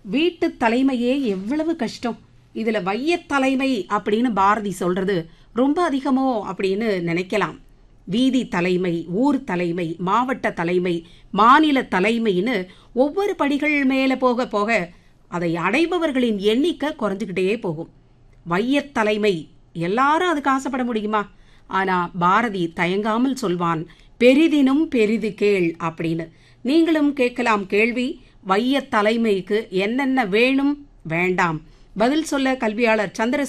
வீட்டு தலைமையே எவ்வளவு கஷ்டம் இதுல வையத் தலைமை அப்படின்னு பாரதி சொல்றது ரொம்ப அதிகமோ அப்படின்னு நினைக்கலாம் வீதி தலைமை ஊர் தலைமை மாவட்ட தலைமை மாநில தலைமைன்னு ஒவ்வொரு படிகள் மேல போக போக அதை அடைபவர்களின் எண்ணிக்கை குறைஞ்சுக்கிட்டே போகும் வையத் தலைமை எல்லாரும் அதுக்கு ஆசைப்பட முடியுமா ஆனா பாரதி தயங்காமல் சொல்வான் பெரிதினும் பெரிது கேள் அப்படின்னு நீங்களும் கேட்கலாம் கேள்வி வையத் தலைமைக்கு என்னென்ன வேணும் வேண்டாம் பதில் சொல்ல கல்வியாளர் சந்திர